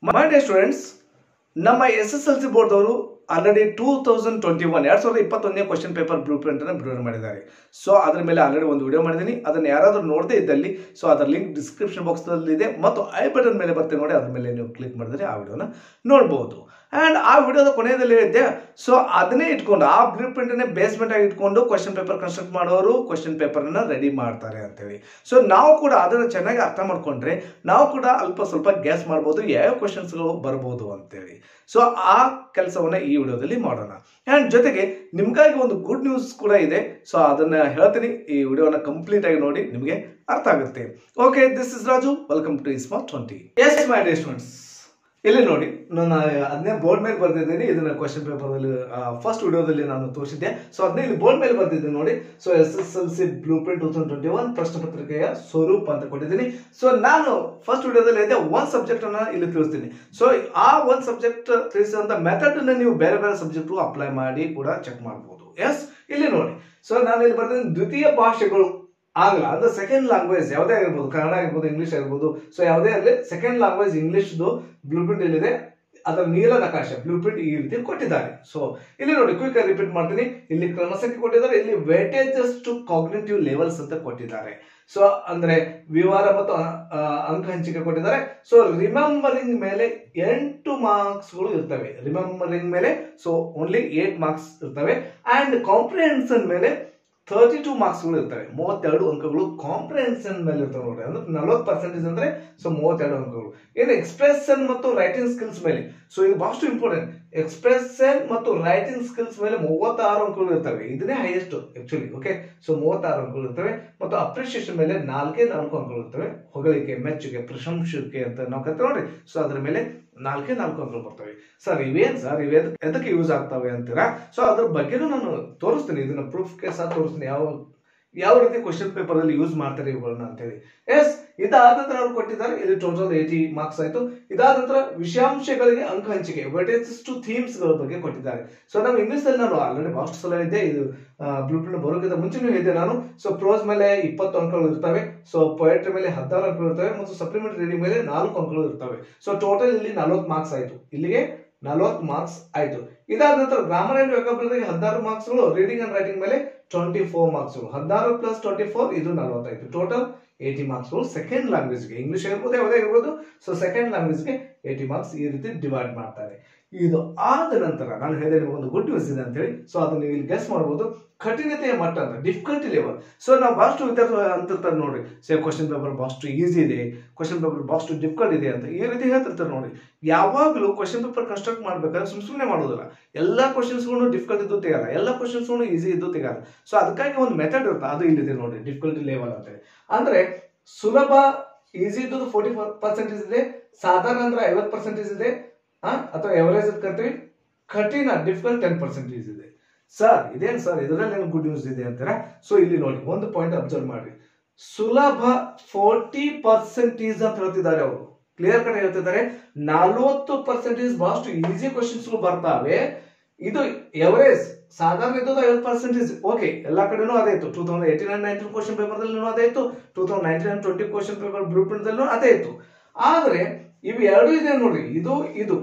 ಮೈ dear students ನಮ್ಮ S S L C ಬೋರ್ಡ್ದವರು already two thousand twenty one ಎರಡು ಸಾವಿರದ ಇಪ್ಪತ್ತೊಂದನೇ ಕ್ವಶನ್ ಪೇಪರ್ ಬ್ಲೂ ಪ್ರಿಂಟ್ ಅನ್ನು ಬಿಡುಗಡೆ ಮಾಡಿದ್ದಾರೆ ಸೊ ಅದರ ಮೇಲೆ ಆಲ್ರೆಡಿ ಒಂದು ವಿಡಿಯೋ ಮಾಡಿದ್ದೀನಿ ಅದನ್ನು ಯಾರಾದರೂ ನೋಡದೇ ಇದ್ದಲ್ಲಿ ಸೊ ಅದರ ಲಿಂಕ್ ಡಿಸ್ಕ್ರಿಪ್ಷನ್ ಬಾಕ್ಸ್ನಲ್ಲಿ ಇದೆ ಮತ್ತು ಐ ಬಟನ್ ಮೇಲೆ ಬರ್ತೇನೆ ನೋಡಿ ಅದ್ರ ಮೇಲೆ ನೀವು ಕ್ಲಿಕ್ ಮಾಡಿದ್ರೆ ಆ ವಿಡಿಯೋನ ನೋಡ್ಬೋದು ಆ್ಯಂಡ್ ಆ ವಿಡಿಯೋದ ಕೊನೆಯಲ್ಲಿ ಹೇಳಿದ್ದೆ ಸೊ ಅದನ್ನೇ ಇಟ್ಕೊಂಡು ಆ ಬ್ಲೂ ಪ್ರಿಂಟನ್ನೇ ಬೇಸ್ಮೆಂಟ್ ಆಗಿ ಇಟ್ಕೊಂಡು ಕ್ವಶನ್ ಪೇಪರ್ ಕನ್ಸ್ಟ್ರಕ್ಟ್ ಮಾಡೋರು ಕ್ವಶನ್ ಪೇಪರ್ನ ರೆಡಿ ಮಾಡ್ತಾರೆ ಅಂತೇಳಿ ಸೊ ನಾವು ಕೂಡ ಅದನ್ನು ಚೆನ್ನಾಗಿ ಅರ್ಥ ಮಾಡ್ಕೊಂಡ್ರೆ ನಾವು ಕೂಡ ಅಲ್ಪ ಸ್ವಲ್ಪ ಗ್ಯಾಸ್ ಮಾಡ್ಬೋದು ಯಾವ ಕ್ವಶನ್ಸ್ಗಳು ಬರ್ಬೋದು ಅಂತೇಳಿ ಸೊ ಆ ಕೆಲಸವನ್ನ ಈ ವಿಡಿಯೋದಲ್ಲಿ ಮಾಡೋಣ ಆ್ಯಂಡ್ ಜೊತೆಗೆ ನಿಮ್ಗಾಗಿ ಒಂದು ಗುಡ್ ನ್ಯೂಸ್ ಕೂಡ ಇದೆ ಸೊ ಅದನ್ನ ಹೇಳ್ತೀನಿ ಈ ವಿಡಿಯೋನ ಕಂಪ್ಲೀಟ್ ಆಗಿ ನೋಡಿ ನಿಮಗೆ ಅರ್ಥ ಆಗುತ್ತೆ okay this is Raju welcome to smart twenty S my dear students ಇಲ್ಲಿ ನೋಡಿ ನಾನು ಅದನ್ನೇ ಬೋರ್ಡ್ ಮೇಲೆ ಬರ್ದಿದ್ದೀನಿ ಇದನ್ನ ಕ್ವಶನ್ ಪೇಪರ್ ಅಲ್ಲಿ ಫಸ್ಟ್ ವಿಡಿಯೋದಲ್ಲಿ ನಾನು ತೋರಿಸಿದ್ದೆ ಸೊ ಅದನ್ನೇ ಇಲ್ಲಿ ಬೋರ್ಡ್ ಮೇಲೆ ಬರ್ದಿದ್ದೀನಿ ನೋಡಿ so S S L C blueprint two thousand twenty one ಪ್ರಶ್ನೆ ಪತ್ರಿಕೆಯ ಸ್ವರೂಪ ಅಂತ ಕೊಟ್ಟಿದ್ದೀನಿ ಸೊ ನಾನು ಫಸ್ಟ್ ವಿಡಿಯೋದಲ್ಲಿ ಇದೆ ಒನ್ ಸಬ್ಜೆಕ್ಟ್ ಅನ್ನ ಇಲ್ಲಿ ತಿಳಿಸ್ತೀನಿ ಸೊ ಆ ಒನ್ ಸಬ್ಜೆಕ್ಟ್ ತಿಳಿಸಿದಂತ ಮೆಥಡ್ ನೀವು ಬೇರೆ ಬೇರೆ ಸಬ್ಜೆಕ್ಟ್ ಅಪ್ಲೈ ಮಾಡಿ ಕೂಡ ಚೆಕ್ ಮಾಡಬಹುದು ಎಸ್ ಇಲ್ಲಿ ನೋಡಿ ಸೊ ನಾನು ಇಲ್ಲಿ ಬರ್ತೀನಿ ದ್ವಿತೀಯ ಭಾಷೆಗಳು ಆಗಲ್ಲ ಅಂದ್ರೆ ಸೆಕೆಂಡ್ ಲ್ಯಾಂಗ್ವೇಜ್ ಯಾವುದೇ ಆಗಿರ್ಬೋದು ಕನ್ನಡ ಆಗಿರ್ಬೋದು ಇಂಗ್ಲಿಷ್ ಆಗಿರ್ಬೋದು ಸೊ ಯಾವುದೇ ಆಗಲಿ ಸೆಕೆಂಡ್ ಲ್ಯಾಂಗ್ವೇಜ್ ಇಂಗ್ಲಿಷ್ದು ಬ್ಲೂ ಪ್ರಿಂಟ್ ಇಲ್ಲಿದೆ ಅದರ ನೀಲ ನಕಾಶ ಬ್ಲೂ ಪ್ರಿಂಟ್ ಈ ರೀತಿ ಕೊಟ್ಟಿದ್ದಾರೆ ಸೊ ಇಲ್ಲಿ ನೋಡಿ ಕ್ವಿಕ್ ರಿಪೀಟ್ ಮಾಡ್ತೀನಿ ಇಲ್ಲಿ ಕ್ರಮಸಂಖ್ಯೆ ಕೊಟ್ಟಿದ್ದಾರೆ ಇಲ್ಲಿ ವೇಟೇಜಸ್ ಟು ಕಾಗ್ನೇಟಿವ್ ಲೆವೆಲ್ಸ್ ಅಂತ ಕೊಟ್ಟಿದ್ದಾರೆ ಸೊ ಅಂದ್ರೆ ವಿವರ ಮತ್ತು ಆ, ಅಂಕ ಹಂಚಿಕೆ ಕೊಟ್ಟಿದ್ದಾರೆ ಸೊ ರಿಮೆಂಬರಿಂಗ್ ಮೇಲೆ ಎಂಟು ಮಾರ್ಕ್ಸ್ಗಳು ಇರ್ತವೆ ರಿಮೆಂಬರಿಂಗ್ ಮೇಲೆ ಸೊ ಓನ್ಲಿ ಏಟ್ ಮಾರ್ಕ್ಸ್ ಇರ್ತವೆ ಅಂಡ್ ಕಾಂಪ್ರಿಹೆನ್ಷನ್ ಮೇಲೆ ತರ್ಟಿ ಟೂ ಮಾರ್ಕ್ಸ್ಗಳು ಇರ್ತವೆ ಮೂವತ್ತೆರಡು ಅಂಕಗಳು ಕಾಂಪ್ರಿಹೆನ್ಷನ್ ಮೇಲೆ ಇರ್ತವೆ ನೋಡಿ ಅಂದ್ರೆ ನಲವತ್ತು ಪರ್ಸೆಂಟೇಜ್ ಅಂದ್ರೆ ಸೊ ಮೂವತ್ತೆರಡು ಅಂಕಗಳು ಏನು ಎಕ್ಸ್ಪ್ರೆಷನ್ ಮತ್ತು ರೈಟಿಂಗ್ ಸ್ಕಿಲ್ಸ್ ಮೇಲೆ ಸೊ ಇದು ಬಹಳಷ್ಟು ಇಂಪಾರ್ಟೆಂಟ್ ಎಕ್ಸ್ಪ್ರೆಷನ್ ಮತ್ತು ರೈಟಿಂಗ್ ಸ್ಕಿಲ್ಸ್ ಮೇಲೆ ಮೂವತ್ತಾರು ಅಂಕಗಳು ಇರ್ತವೆ ಇದನ್ನೇ ಹೈಯೆಸ್ಟ್ ಆಕ್ಚುಲಿ ಓಕೆ ಸೊ ಮೂವತ್ತಾರು ಅಂಕಗಳು ಇರ್ತವೆ ಮತ್ತು ಅಪ್ರಿಸಿಯೇಷನ್ ಮೇಲೆ ನಾಲ್ಕೇ ನಾಲ್ಕು ಅಂಕಗಳು ಇರ್ತವೆ ಹೊಗಳಿಕೆ ಮೆಚ್ಚುಗೆ ಪ್ರಶಂಸಕ್ಕೆ ಅಂತ ನಾವು ಕರಿತೇವೆ ನೋಡಿ ಸೊ ಅದ್ರ ಮೇಲೆ ನಾಲ್ಕೇ ನಾಲ್ಕು ಅಂಕಗಳು ಬರ್ತವೆ ಸರ್ ಇವೇನ್ ಸರ್ ಇವೇ ಎದಕ್ಕೆ ಯೂಸ್ ಆಗ್ತವೆ ಅಂತೀರಾ ಸೊ ಅದ್ರ ಬಗ್ಗೆನೂ ನಾನು ತೋರಿಸ್ತೀನಿ ಇದನ್ನ ಪ್ರೂಫ್ಗೆ ಸಹ ತೋರಿಸ್ತೀನಿ ಯಾವ ಯಾವ ರೀತಿ ಕ್ವಶನ್ ಪೇಪರ್ ಅಲ್ಲಿ ಯೂಸ್ ಮಾಡ್ತಾರೆ ಇವುಗಳನ್ನ ಅಂತೇಳಿ ಎಸ್ ಇದಾದ ನಂತರ ಅವ್ರು ಕೊಟ್ಟಿದ್ದಾರೆ ಇಲ್ಲಿ ಟೋಟಲ್ ಏಟಿ ಮಾರ್ಕ್ಸ್ ಆಯ್ತು ಇದಾದ ನಂತರ ವಿಷಯಾಂಶಗಳಿಗೆ ಅಂಕ ಹಂಚಿಕೆ ವೆಟೇಜಸ್ ಟು ಥೀಮ್ಸ್ ಗಳ ಬಗ್ಗೆ ಕೊಟ್ಟಿದ್ದಾರೆ ಸೊ ನಾವು ಇಂಗ್ಲಿಷ್ ಅಲ್ಲಿ ನಾನು ಆಲ್ರೆಡಿ ಬಹಳಷ್ಟು ಸಲ ಇದ್ದೆ ಇದು ಬ್ಲೂ ಪ್ರಿಂಟ್ ಬರೋಕ್ಕಿಂತ ಮುಂಚೆನೂ ಹೇಳಿದ್ದೆ ನಾನು ಸೊ ಪ್ರೋಸ್ ಮೇಲೆ ಇಪ್ಪತ್ತು ಅಂಕಗಳು ಇರ್ತವೆ ಸೊ ಪೊಯಟ್ರಿ ಮೇಲೆ ಹದಿನಾರು ಅಂಕಗಳು ಇರ್ತವೆ ಮತ್ತು ಸಪ್ಲಿಮೆಂಟರಿ ರೀಡಿಂಗ್ ಮೇಲೆ ನಾಲ್ಕು ಅಂಕಗಳು ಇರ್ತವೆ ಸೊ ಟೋಟಲ್ ಇಲ್ಲಿ ನಲವತ್ತು ಮಾರ್ಕ್ಸ್ ಆಯ್ತು ಇಲ್ಲಿಗೆ ನಲವತ್ತು ಮಾರ್ಕ್ಸ್ ಆಯ್ತು ಇದಾದ ನಂತರ ಗ್ರಾಮರ್ ಅಂಡ್ ವೆಕಾಬುಲರಿಗೆ ಹದಿನಾರು ಮಾರ್ಕ್ಸ್ಗಳು ರೀಡಿಂಗ್ ಅಂಡ್ ರೈಟಿಂಗ್ ಮೇಲೆ ಟ್ವೆಂಟಿ ಫೋರ್ ಮಾರ್ಕ್ಸ್ಗಳು ಹದಿನಾರು ಪ್ಲಸ್ ಟ್ವೆಂಟಿ ಫೋರ್ ಇದು ನಲವತ್ತಾಯ್ತು ಟೋಟಲ್ ಏಟಿ ಮಾರ್ಕ್ಸ್ಗಳು ಸೆಕೆಂಡ್ ಲ್ಯಾಂಗ್ವೇಜ್ಗೆ ಇಂಗ್ಲಿಷ್ ಆಗಿರ್ಬೋದು ಯಾವುದೇ ಆಗಿರ್ಬೋದು ಸೊ ಸೆಕೆಂಡ್ ಲ್ಯಾಂಗ್ವೇಜ್ಗೆ ಏಟಿ ಮಾರ್ಕ್ಸ್ ಈ ರೀತಿ ಡಿವೈಡ್ ಮಾಡ್ತಾರೆ ಇದು ಆದ ನಂತರ ನಾನು ಹೇಳಿದೆ ನಿಮಗೆ ಒಂದು ಗುಡ್ ನ್ಯೂಸ್ ಇದೆ ಅಂತೇಳಿ ಸೊ ಅದನ್ನ ನೀವು ಇಲ್ಲಿ ಗೆಸ್ ಮಾಡ್ಬೋದು ಕಠಿಣತೆಯ ಮಟ್ಟ ಅಂತ ಡಿಫಿಕಲ್ಟಿ ಲೆವೆಲ್ ಸೊ ನಾವು ಬಹಳಷ್ಟು ವಿದ್ಯಾರ್ಥಿಗಳು ಅಂತಿರ್ತಾರೆ ನೋಡಿ ಸೇ ಕ್ವಶನ್ ಪೇಪರ್ ಬಹಳಷ್ಟು ಈಸಿ ಇದೆ ಕ್ವಶನ್ ಪೇಪರ್ ಬಹಳಷ್ಟು ಡಿಫಿಕಲ್ಟ್ ಇದೆ ಅಂತ ಈ ರೀತಿ ಹೇಳ್ತಿರ್ತಾರೆ ನೋಡಿ ಯಾವಾಗಲೂ ಕ್ವಶನ್ ಪೇಪರ್ ಕನ್ಸ್ಟ್ರಕ್ಟ್ ಮಾಡ್ಬೇಕಾದ್ರೆ ಸುಮ್ ಸುಮ್ಮನೆ ಮಾಡೋದಿಲ್ಲ ಎಲ್ಲ ಕ್ವಶನ್ಸ್ಗಳು ಡಿಫಿಕಲ್ಟ್ ಇದ್ದು ತೆಗಲ್ಲ ಎಲ್ಲ ಕ್ವಶನ್ಸ್ಗಳು ಈಸಿ ಇದ್ದು ತೆಗಲ್ಲ ಸೊ ಅದಕ್ಕಾಗಿ ಒಂದು ಮೆಥಡ್ ಇರುತ್ತೆ ಅದು ಇಲ್ಲಿದೆ ನೋಡಿ ಡಿಫಿಕಲ್ಟಿ ಲೆವೆಲ್ ಅಂತೇಳಿ ಅಂದ್ರೆ ಸುಲಭ ಈಸಿ ಇದ್ದದ್ದು ಫೋರ್ಟಿ ಪರ್ಸೆಂಟೇಜ್ ಇದೆ ಸಾಧಾರಣ ಅಂದ್ರೆ ಐವತ್ತು ಪರ್ಸೆಂಟೇಜ್ ಇದೆ ಆ, ಅಥವಾ ಎವರೇಜ್ ಕರಿತೀವಿ ಕಠಿಣ ಡಿಫಿಕಲ್ಟ್ ಟೆನ್ ಪರ್ಸೆಂಟೇಜ್ ಇದೆ ಸರ್ ಇದೇನು ಸರ್ ಇದರಲ್ಲಿ ಏನು ಗುಡ್ ನ್ಯೂಸ್ ಇದೆ ಅಂತೀರಾ ಸೊ ಇಲ್ಲಿ ನೋಡಿ ಒಂದು ಪಾಯಿಂಟ್ ಅಬ್ಸರ್ವ್ ಮಾಡ್ರಿ ಸುಲಭ ಫೋರ್ಟಿ ಪರ್ಸೆಂಟೇಜ್ ಅಂತ ಹೇಳ್ತಿದ್ದಾರೆ ಅವರು ಕ್ಲಿಯರ್ ಕಡೆ ಹೇಳ್ತಿದ್ದಾರೆ ನಲವತ್ತು ಪರ್ಸೆಂಟೇಜ್ ಬಹಳಷ್ಟು ಈಸಿ ಕ್ವಶನ್ಸ್ ಬರ್ತಾವೆ ಇದು ಎವರೇಜ್ ಸಾಧಾರಣ ಇದ್ದದ್ದು ಐವತ್ತು ಪರ್ಸೆಂಟೇಜ್ ಓಕೆ ಎಲ್ಲ ಕಡೆನೂ ಅದೇ ಇತ್ತು two thousand eighteen and nineteen question ಪೇಪರ್ದಲ್ಲೂ ಅದೇ ಇತ್ತು two thousand nineteen and twenty question paper ಬ್ಲೂ ಪ್ರಿಂಟ್ದಲ್ಲೂ ಅದೇ ಇತ್ತು ಆದ್ರೆ ಇವು ಎರಡು ಇದೆ ನೋಡ್ರಿ ಇದು ಇದು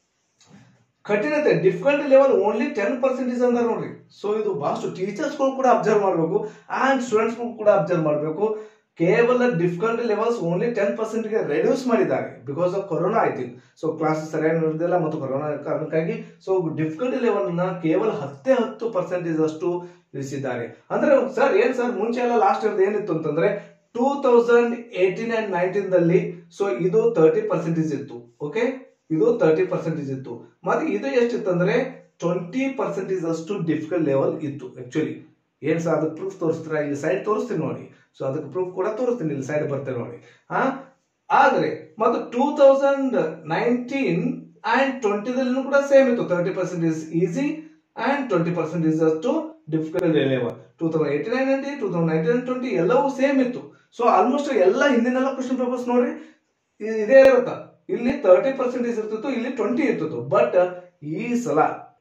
ಕಠಿಣತೆ difficulty level only ten percentage ಅಂತ ನೋಡ್ರಿ ಸೊ ಇದು ಬಹಳಷ್ಟು ಟೀಚರ್ಸ್ಗಳು ಕೂಡ ಅಬ್ಸರ್ವ್ ಮಾಡಬೇಕು ಆ್ಯಂಡ್ ಸ್ಟೂಡೆಂಟ್ಸ್ಗಳು ಕೂಡ ಅಬ್ಸರ್ವ್ ಮಾಡಬೇಕು ಕೇವಲ ಡಿಫಿಕಲ್ಟಿ ಲೆವೆಲ್ಸ್ ಓನ್ಲಿ ಟೆನ್ ಪರ್ಸೆಂಟ್ಗೆ ರೆಡ್ಯೂಸ್ ಮಾಡಿದ್ದಾರೆ ಬಿಕಾಸ್ ಆಫ್ ಕೊರೋನಾ ಐತಿ ಸೊ ಕ್ಲಾಸಸ್ ಸರಿಯಾಗಿ ನಡೆದಿಲ್ಲ ಮತ್ತು ಕೊರೋನಾ ಕಾರಣಕ್ಕಾಗಿ ಸೊ ಡಿಫಿಕಲ್ಟಿ ಲೆವೆಲ್ ನ ಕೇವಲ ಹತ್ತೇ ಹತ್ತು ಪರ್ಸೆಂಟೇಜ್ ಅಷ್ಟು ಇಳಿಸಿದ್ದಾರೆ ಅಂದ್ರೆ ಸರ್ ಏನ್ ಸರ್ ಮುಂಚೆ ಎಲ್ಲ ಲಾಸ್ಟ್ ಇಯರ್ ಏನಿತ್ತು ಅಂತಂದ್ರೆ two thousand eighteen and nineteen ದಲ್ಲಿ ಸೊ ಇದು ತರ್ಟಿ ಪರ್ಸೆಂಟೇಜ್ ಇತ್ತು ಓಕೆ ಇದು ತರ್ಟಿ ಪರ್ಸೆಂಟೇಜ್ ಇತ್ತು ಮತ್ತೆ ಇದು ಎಷ್ಟಿತ್ತಂದ್ರೆ ಟ್ವೆಂಟಿ ಪರ್ಸೆಂಟೇಜ್ ಅಷ್ಟು ಡಿಫಿಕಲ್ಟ್ ಲೆವೆಲ್ ಇತ್ತು ಆಕ್ಚುಲಿ ಏನ್ ಸರ್ ಅದಕ್ಕೆ ಪ್ರೂಫ್ ತೋರಿಸ್ತೀರಾ ಇಲ್ಲಿ ಸೈಡ್ ತೋರಿಸ್ತೀನಿ ನೋಡಿ ಸೊ ಅದಕ್ಕೆ ಪ್ರೂಫ್ ಕೂಡ ತೋರಿಸ್ತೀನಿ ಇಲ್ಲಿ ಸೈಡ್ ಬರ್ತೇನೆ ನೋಡಿ ಹಾ ಆದ್ರೆ ಮತ್ತು ಟೂ ತೌಸಂಡ್ ನೈನ್ಟೀನ್ ಅಂಡ್ ಟ್ವೆಂಟಿದಲ್ಲೂ ಕೂಡ ಸೇಮ್ ಇತ್ತು thirty percentage easy and twenty percentage ಅಷ್ಟು difficult level two thousand eighty nine and two thousand nineteen twenty ಎಲ್ಲವೂ ಸೇಮ್ ಇತ್ತು ಸೊ ಆಲ್ಮೋಸ್ಟ್ ಎಲ್ಲ ಹಿಂದಿನೆಲ್ಲ ಕ್ವಶನ್ ಪೇಪರ್ಸ್ ನೋಡ್ರಿ ಇ- ಇದೇ ಇರುತ್ತ ಇಲ್ಲಿ ತರ್ಟಿ ಪರ್ಸೆಂಟೇಜ್ ಇರ್ತಿತ್ತು ಇಲ್ಲಿ ಟ್ವೆಂಟಿ ಇರ್ತಿತ್ತು ಬಟ್ ಈ ಸಲ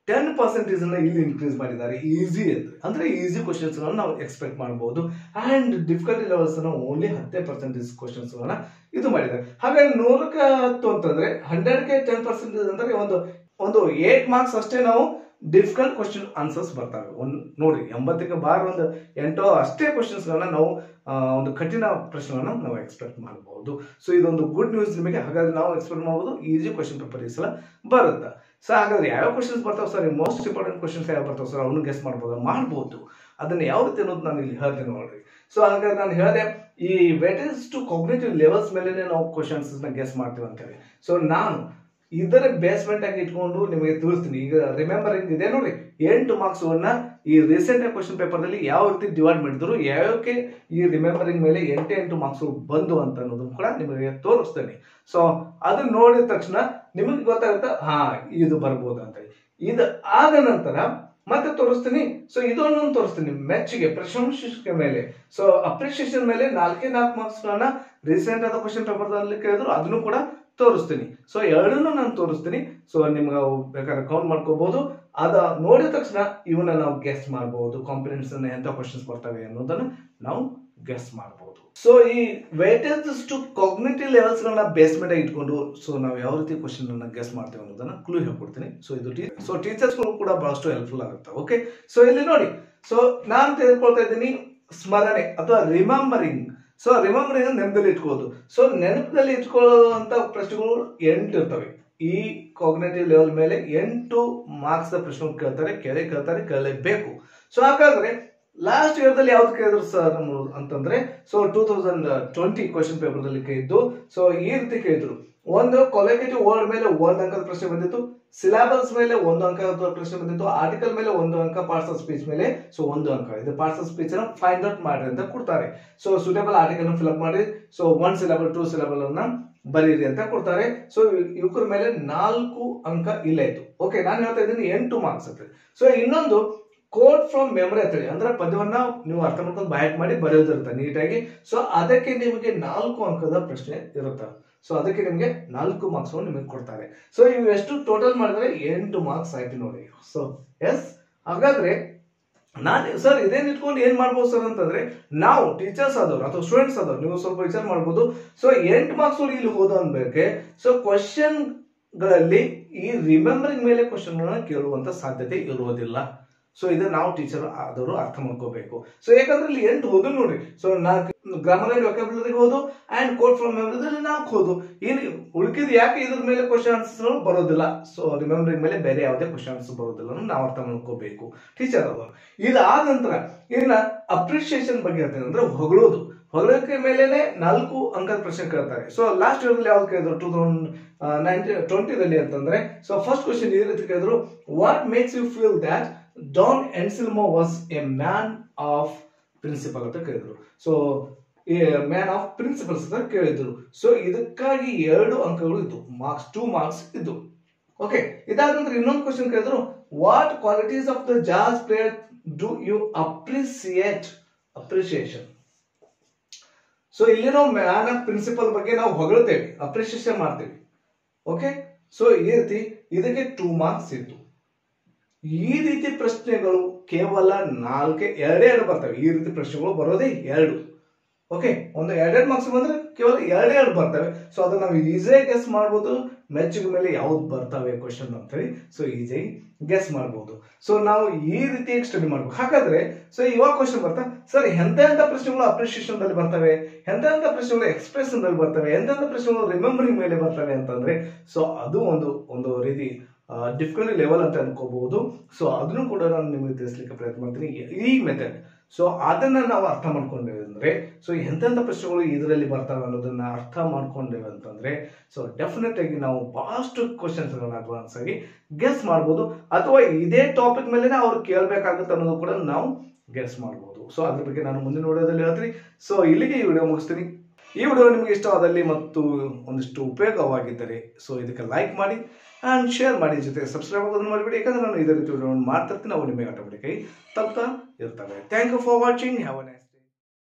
ಟೆನ್ ಪರ್ಸೆಂಟೇಜ್ ಅನ್ನ ಇಲ್ಲಿ ಇನ್ಕ್ರೀಸ್ ಮಾಡಿದ್ದಾರೆ ಈಸಿ ಅಂತ ಅಂದ್ರೆ ಈಸಿ ಕ್ವಶನ್ಸ್ ನಾವು ಎಕ್ಸ್ಪೆಕ್ಟ್ ಮಾಡಬಹುದು ಅಂಡ್ ಡಿಫಿಕಲ್ಟಿ ಲೆವೆಲ್ಸ್ ಅನ್ನ ಓನ್ಲಿ ಹತ್ತೇ ಪರ್ಸೆಂಟೇಜ್ ಕ್ವಶನ್ಸ್ ಇದು ಮಾಡಿದ್ದಾರೆ ಹಾಗಾಗಿ ನೂರಕ್ಕೆ ಹತ್ತು ಅಂತಂದ್ರೆ ಹಂಡ್ರೆಡ್ಗೆ ಟೆನ್ ಪರ್ಸೆಂಟೇಜ್ ಅಂದ್ರೆ ಒಂದು ಒಂದು ಏಟ್ ಮಾರ್ಕ್ಸ್ ಅಷ್ಟೇ ನಾವು ಡಿಫಿಕಲ್ಟ್ ಕ್ವಶನ್ ಆನ್ಸರ್ಸ್ ಬರ್ತವೆ ಒಂದು ನೋಡಿ ಎಂಬತ್ತಕ್ಕೆ ಬಾರ್ ಒಂದು ಎಂಟೋ ಅಷ್ಟೇ ಕ್ವಶನ್ಸ್ಗಳನ್ನ ನಾವು ಆ, ಒಂದು ಕಠಿಣ ಪ್ರಶ್ನೆಗಳನ್ನ ನಾವು ಎಕ್ಸ್ಪೆಕ್ಟ್ ಮಾಡಬಹುದು ಸೊ ಇದೊಂದು ಗುಡ್ ನ್ಯೂಸ್ ನಿಮಗೆ ಹಾಗಾದ್ರೆ ನಾವು ಎಕ್ಸ್ಪೆಕ್ಟ್ ಮಾಡಬಹುದು ಈಸಿ ಕ್ವಶನ್ ಪೇಪರ್ ಈ ಸಲ ಬರುತ್ತೆ ಸೊ ಹಾಗಾದ್ರೆ ಯಾವ ಕ್ವಶನ್ಸ್ ಬರ್ತಾವೆ ಸರ್ ಮೋಸ್ಟ್ ಇಂಪಾರ್ಟೆಂಟ್ ಕ್ವಶನ್ಸ್ ಯಾವ ಬರ್ತಾವೆ ಸರ್ ಅವನು ಗೆಸ್ ಮಾಡ್ಬೋದು ಮಾಡ್ಬೋದು ಅದನ್ನ ಯಾವ ರೀತಿ ಅನ್ನೋದು ನಾನು ಇಲ್ಲಿ ಹೇಳ್ತೀನಿ ನೋಡ್ರಿ ಸೊ ಹಾಗಾದ್ರೆ ನಾನು ಹೇಳಿದೆ ಈ ವೆಟೇಜ್ ಟು ಕಾಗ್ನೇಟಿವ್ ಲೆವೆಲ್ಸ್ ಮೇಲೆ ನಾವು ಕ್ವಶನ್ಸ್ ನ ಗೆಸ್ ಮಾಡ್ತೀವಿ ಅಂತೇಳಿ ಸೊ ನಾನು ಇದರ ಬೇಸ್ಮೆಂಟ್ ಆಗಿ ಇಟ್ಕೊಂಡು ನಿಮಗೆ ತಿಳಿಸ್ತೀನಿ ಈಗ ರಿಮೆಂಬರಿಂಗ್ ಇದೆ ನೋಡಿ ಎಂಟು ಮಾರ್ಕ್ಸ್ ಅನ್ನ ಈ ರೀಸೆಂಟ್ ಕ್ವಶನ್ ಪೇಪರ್ ದಲ್ಲಿ ಯಾವ ರೀತಿ ಡಿವೈಡ್ ಮಾಡಿದ್ರು ಯಾವಕ್ಕೆ ಈ ರಿಮೆಂಬರಿಂಗ್ ಮೇಲೆ ಎಂಟು ಎಂಟು ಮಾರ್ಕ್ಸ್ ಬಂದು ಅಂತ ಅನ್ನೋದು ಕೂಡ ನಿಮಗೆ ತೋರಿಸ್ತೇನೆ ಸೊ ಅದನ್ನ ನೋಡಿದ ತಕ್ಷಣ ನಿಮಗೆ ಗೊತ್ತಾಗುತ್ತೆ ಹಾ ಇದು ಬರ್ಬೋದು ಅಂತ ಇದು ಆದ ನಂತರ ಮತ್ತೆ ತೋರಿಸ್ತೀನಿ ಸೊ ಇದನ್ನು ತೋರಿಸ್ತೀನಿ ಮೆಚ್ಚುಗೆ ಪ್ರಶಂಸೆ ಮೇಲೆ ಸೊ ಅಪ್ರಿಸಿಯೇಷನ್ ಮೇಲೆ ನಾಲ್ಕೇ ನಾಲ್ಕು ಮಾರ್ಕ್ಸ್ ಗಳನ್ನ ರೀಸೆಂಟ್ ಆದ ಕ್ವಶನ್ ಪೇಪರ್ ದಲ್ಲಿ ಕೇಳಿದ್ರು ಅದನ್ನು ಕೂಡ ತೋರಿಸ್ತೀನಿ ಸೊ ಎರಡನ್ನೂ ನಾನು ತೋರಿಸ್ತೀನಿ ಸೊ ನಿಮ್ಗೆ ಅವು ಬೇಕಾದ್ರೆ ಕೌಂಟ್ ಮಾಡ್ಕೋಬಹುದು ಅದ ನೋಡಿದ ತಕ್ಷಣ ಇವನ್ನ ನಾವು ಗೆಸ್ ಮಾಡಬಹುದು ಕಾಂಪಿಡೆನ್ಸ್ ಎಂತ ಕ್ವಶನ್ಸ್ ಬರ್ತವೆ ಅನ್ನೋದನ್ನ ನಾವು ಗೆಸ್ ಮಾಡಬಹುದು ಸೊ ಈ ವೇಟೇಜ್ ಟು ಕಾಗ್ನಿಟಿವ್ ಲೆವೆಲ್ಸ್ ಗಳನ್ನ ಬೇಸ್ಮೆಂಟ್ ಆಗಿ ಇಟ್ಕೊಂಡು ಸೊ ನಾವು ಯಾವ ರೀತಿ ಕ್ವಶನ್ ಅನ್ನ ಗೆಸ್ ಮಾಡ್ತೇವೆ ಅನ್ನೋದನ್ನ ಕ್ಲೂ ಹೇಳ್ಕೊಡ್ತೀನಿ ಸೊ ಇದು ಸೊ ಟೀಚರ್ಸ್ ಗಳು ಕೂಡ ಬಹಳಷ್ಟು ಹೆಲ್ಪ್ಫುಲ್ ಆಗುತ್ತೆ ಓಕೆ ಸೊ ಇಲ್ಲಿ ನೋಡಿ ಸೊ ನಾನು ತೆಗೆದುಕೊಳ್ತಾ ಇದ್ದೀನಿ ಸ್ಮರಣೆ ಅಥವಾ ರಿಮೆಂಬರಿಂಗ್ ಸೊ ರಿಮೆಂಬರಿಂಗ್ ನೆನಪಲ್ಲಿ ಇಟ್ಕೊಳ್ಳೋದು ಸೊ ನೆನಪದಲ್ಲಿ ಇಟ್ಕೊಳ್ಳುವಂತ ಪ್ರಶ್ನೆಗಳು ಎಂಟು ಇರ್ತವೆ ಈ ಕಾಗ್ನೇಟಿವ್ ಲೆವೆಲ್ ಮೇಲೆ ಎಂಟು ಮಾರ್ಕ್ಸ್ ಪ್ರಶ್ನೆ ಕೇಳ್ತಾರೆ ಕೇಳೇ ಕೇಳ್ತಾರೆ ಕೇಳಲೇಬೇಕು ಸೊ ಹಾಗಾದ್ರೆ ಲಾಸ್ಟ್ ಇಯರ್ ದಲ್ಲಿ ಯಾವ್ದು ಕೇಳಿದ್ರು ಸರ್ ಅಂತಂದ್ರೆ so two thousand twenty question paper ದಲ್ಲಿ ಕೇಳಿದ್ದು ಸೊ ಈ ರೀತಿ ಕೇಳಿದ್ರು ಒಂದು ಕೊಲೆಗೇಟಿವ್ ವರ್ಡ್ ಮೇಲೆ ಒಂದು ಅಂಕದ ಪ್ರಶ್ನೆ ಬಂದಿತ್ತು ಸಿಲಾಬಸ್ ಮೇಲೆ ಒಂದು ಅಂಕದ ಪ್ರಶ್ನೆ ಬಂದಿತ್ತು ಆರ್ಟಿಕಲ್ ಮೇಲೆ ಒಂದು ಅಂಕ ಪಾರ್ಟ್ಸ್ ಆಫ್ ಸ್ಪೀಚ್ ಮೇಲೆ ಸೊ ಒಂದು ಅಂಕ ಇದು ಪಾರ್ಟ್ಸ್ ಆಫ್ ಸ್ಪೀಚ್ ಅನ್ನ ಫೈಂಡ್ ಔಟ್ ಮಾಡ್ರಿ ಅಂತ ಕೊಡ್ತಾರೆ ಸೊ ಸೂಟೇಬಲ್ ಆರ್ಟಿಕಲ್ ಫಿಲ್ಅಪ್ ಮಾಡಿ so one syllable two syllable ಅನ್ನ ಬರೀರಿ ಅಂತ ಕೊಡ್ತಾರೆ ಸೊ ಇವ್ರ ಮೇಲೆ ನಾಲ್ಕು ಅಂಕ ಇಲ್ಲ ಇತ್ತು ಓಕೆ ನಾನು ಹೇಳ್ತಾ ಇದ್ದೀನಿ ಎಂಟು ಮಾರ್ಕ್ಸ್ ಅಂತ ಸೊ ಇನ್ನೊಂದು ಕೋಡ್ ಫ್ರಮ್ ಮೆಮರಿ ಅಂತೇಳಿ ಅಂದ್ರೆ ಪದ್ಯವನ್ನ ನೀವು ಅರ್ಥ ಮಾಡ್ಕೊಂಡು ಬಯಟ್ ಮಾಡಿ ಬರೆಯೋದಿರುತ್ತೆ ನೀಟಾಗಿ ಸೊ ಅದಕ್ಕೆ ನಿಮಗೆ ನಾಲ್ಕು ಅಂಕದ ಪ್ರಶ್ನೆ ಇರುತ್ತೆ ಸೊ ಅದಕ್ಕೆ ನಿಮಗೆ ನಾಲ್ಕು ಮಾರ್ಕ್ಸ್ ನಿಮಗೆ ಕೊಡ್ತಾರೆ ಸೊ ಇವು ಎಷ್ಟು ಟೋಟಲ್ ಮಾಡಿದ್ರೆ ಎಂಟು ಮಾರ್ಕ್ಸ್ ಆಯ್ತು ನೋಡಿ ಸೊ ಎಸ್ ಹಾಗಾದ್ರೆ ನಾನು ಸರ್ ಇದೇನ್ ಇಟ್ಕೊಂಡು ಏನ್ ಮಾಡ್ಬೋದು ಸರ್ ಅಂತಂದ್ರೆ ನಾವು ಟೀಚರ್ಸ್ ಆದವ್ರು ಅಥವಾ ಸ್ಟೂಡೆಂಟ್ಸ್ ಆದವ್ರು ನೀವು ಸ್ವಲ್ಪ ವಿಚಾರ ಮಾಡ್ಬೋದು ಸೊ ಎಂಟು ಮಾರ್ಕ್ಸ್ ಇಲ್ಲಿ ಹೋದ ಅನ್ಬೇಕೆ ಸೊ ಕ್ವಶನ್ ಗಳಲ್ಲಿ ಈ ರಿಮೆಂಬರಿಂಗ್ ಮೇಲೆ ಕ್ವಶನ್ ಕೇಳುವಂತ ಸಾಧ್ಯತೆ ಇರುವುದಿಲ್ಲ ಸೊ ಇದನ್ನ ನಾವು ಟೀಚರ್ ಆದವರು ಅರ್ಥ ಮಾಡ್ಕೋಬೇಕು ಸೊ ಯಾಕಂದ್ರೆ ಇಲ್ಲಿ ಎಂಟು ಹೋದು ನೋಡ್ರಿ ಸೊ ನಾಲ್ಕು ಗ್ರಾಮರ್ ಅಂಡ್ ವೊಕ್ಯಾಬುಲರಿ ಹೋದು ಅಂಡ್ ಕೋಡ್ ಫ್ರಮ್ ಮೆಮರಿದಲ್ಲಿ ನಾಲ್ಕು ಹೋದು ಇಲ್ಲಿ ಉಳ್ಕಿದ್ ಯಾಕೆ ಇದ್ರ ಮೇಲೆ ಕ್ವಶನ್ ಆನ್ಸರ್ಸ್ ಬರೋದಿಲ್ಲ ಸೊ ರಿಮೆಂಬರಿಂಗ್ ಮೇಲೆ ಬೇರೆ ಯಾವುದೇ ಕ್ವಶನ್ ಆನ್ಸರ್ ಬರೋದಿಲ್ಲ ಅನ್ನೋದು ನಾವು ಅರ್ಥ ಮಾಡ್ಕೋಬೇಕು ಟೀಚರ್ ಅವರು ಇದಾದ ನಂತರ ಇನ್ನ ಅಪ್ರಿಸಿಯೇಷನ್ ಬಗ್ಗೆ ಹೇಳ್ತೇನೆ ಅಂದ್ರೆ ಹೊಗಳೋದು ಹೊಗಳಕ್ಕೆ ಮೇಲೆನೆ ನಾಲ್ಕು ಅಂಕದ ಪ್ರಶ್ನೆ ಕೇಳ್ತಾರೆ ಸೊ ಲಾಸ್ಟ್ ಇಯರ್ ಅಲ್ಲಿ ಯಾವ್ದು ಕೇಳಿದ್ರು ಟೂ ತೌಸಂಡ್ ನೈನ್ಟೀನ್ ಟ್ವೆಂಟಿದಲ್ಲಿ ಅಂತಂದ್ರೆ ಸೊ ಫಸ್ಟ್ ಕ್ವಶನ್ ಈ ರೀತಿ ಕೇಳಿದ್ರು what makes you feel that Don Anselmo was a man of principle ಅಂತ ಕೇಳಿದ್ರು ಸೊ ಮ್ಯಾನ್ ಆಫ್ ಪ್ರಿನ್ಸಿಪಲ್ಸ್ ಅಂತ ಕೇಳಿದ್ರು ಸೊ ಇದಕ್ಕಾಗಿ ಎರಡು ಅಂಕಗಳು ಇದ್ದು ಮಾರ್ಕ್ಸ್ ಟೂ ಮಾರ್ಕ್ಸ್ ಇದ್ದು ಓಕೆ ಇದಾದ ನಂತರ ಇನ್ನೊಂದು ಕ್ವಶನ್ ಕೇಳಿದ್ರು what qualities of the jazz player do you appreciate appreciation so ಇಲ್ಲಿ ನಾವು ಮ್ಯಾನ್ ಆಫ್ ಪ್ರಿನ್ಸಿಪಲ್ ಬಗ್ಗೆ ನಾವು ಹೊಗಳ್ತೇವೆ ಅಪ್ರಿಸಿಯೇಷನ್ ಮಾಡ್ತೇವೆ ಓಕೆ ಸೊ ಈ ರೀತಿ ಇದಕ್ಕೆ ಟೂ ಮಾರ್ಕ್ಸ್ ಇತ್ತು ಈ ರೀತಿ ಪ್ರಶ್ನೆಗಳು ಕೇವಲ ನಾಲ್ಕೆ ಎರಡೇ ಎರಡು ಬರ್ತವೆ ಈ ರೀತಿ ಪ್ರಶ್ನೆಗಳು ಬರೋದೇ ಎರಡು ಓಕೆ ಒಂದು ಎರಡೆರಡು ಮಾರ್ಕ್ಸ್ ಬಂದ್ರೆ ಕೇವಲ ಎರಡೇ ಎರಡು ಬರ್ತವೆ ಸೊ ಅದನ್ನ ನಾವು ಈಸಿಯಾಗಿ ಗೆಸ್ ಮಾಡ್ಬೋದು ಮೆಚ್ಚುಗೆ ಮೇಲೆ ಯಾವ್ದು ಬರ್ತವೆ ಕ್ವಶನ್ ಅಂತೇಳಿ ಸೊ ಈಸಿಯಾಗಿ ಗೆಸ್ ಮಾಡ್ಬೋದು ಸೊ ನಾವು ಈ ರೀತಿಯಾಗಿ ಸ್ಟಡಿ ಮಾಡ್ಬೇಕು ಹಾಗಾದ್ರೆ ಸೊ ಇವಾಗ ಕ್ವಶನ್ ಬರ್ತಾ ಸರ್ ಎಂತ ಎಂತ ಪ್ರಶ್ನೆಗಳು ಅಪ್ರಿಸಿಯೇಷನ್ ದಲ್ಲಿ ಬರ್ತವೆ ಎಂತ ಎಂತ ಪ್ರಶ್ನೆಗಳು ಎಕ್ಸ್ಪ್ರೆಷನ್ ದಲ್ಲಿ ಬರ್ತವೆ ಎಂತೆಂತ ಪ್ರಶ್ನೆಗಳು ರಿಮೆಂಬರಿಂಗ್ ಮೇಲೆ ಬರ್ತವೆ ಅಂತಂದ್ರೆ ಸೊ ಅದು ಒಂದು ಒಂದು ರೀತಿ ಡಿಫಿಕಲ್ಟಿ ಲೆವೆಲ್ ಅಂತ ಅನ್ಕೋಬಹುದು ಸೊ ಅದನ್ನು ಕೂಡ ನಾನು ನಿಮಗೆ ತಿಳಿಸ್ಲಿಕ್ಕೆ ಪ್ರಯತ್ನ ಮಾಡ್ತೀನಿ ಈ ಮೆಥಡ್ ಸೊ ಅದನ್ನ ನಾವು ಅರ್ಥ ಮಾಡ್ಕೊಂಡೇವೆ ಅಂದ್ರೆ ಸೊ ಎಂತೆಂಥ ಪ್ರಶ್ನೆಗಳು ಇದರಲ್ಲಿ ಬರ್ತವೆ ಅನ್ನೋದನ್ನ ಅರ್ಥ ಮಾಡ್ಕೊಂಡೇವೆ ಅಂತಂದ್ರೆ ಸೊ ಡೆಫಿನೆಟ್ ಆಗಿ ನಾವು ಬಹಳಷ್ಟು ಕ್ವಶನ್ಸ್ ಅಡ್ವಾನ್ಸ್ ಆಗಿ ಗೆಸ್ ಮಾಡ್ಬೋದು ಅಥವಾ ಇದೇ ಟಾಪಿಕ್ ಮೇಲೆ ಅವ್ರು ಕೇಳಬೇಕಾಗುತ್ತೆ ಅನ್ನೋದು ಕೂಡ ನಾವು ಗೆಸ್ ಮಾಡ್ಬೋದು ಸೊ ಅದ್ರ ಬಗ್ಗೆ ನಾನು ಮುಂದಿನ ವಿಡಿಯೋದಲ್ಲಿ ಹೇಳ್ತೀನಿ ಸೊ ಇಲ್ಲಿಗೆ ಈ ವಿಡಿಯೋ ಮುಗಿಸ್ತೀನಿ ಈ ವಿಡಿಯೋ ನಿಮಗೆ ಇಷ್ಟವಾದಲ್ಲಿ ಮತ್ತು ಒಂದಿಷ್ಟು ಉಪಯೋಗವಾಗಿದ್ದರೆ ಸೊ ಇದಕ್ಕೆ ಲೈಕ್ ಮಾಡಿ ಆ್ಯಂಡ್ ಶೇರ್ ಮಾಡಿ ಜೊತೆಗೆ ಸಬ್ಸ್ಕ್ರೈಬ್ ಆಗೋದನ್ನು ಮಾಡಿಬಿಡಿ ಯಾಕಂದ್ರೆ ನಾನು ಇದೇ ರೀತಿ ವಿಡಿಯೋ ಮಾಡ್ತಿರ್ತೀನಿ ಅವು ನಿಮಗೆ ಆಟೋಮೆಟಿಕಾಗಿ ತಲುಪ್ತಾ ಇರ್ತವೆ thank you for watching have a nice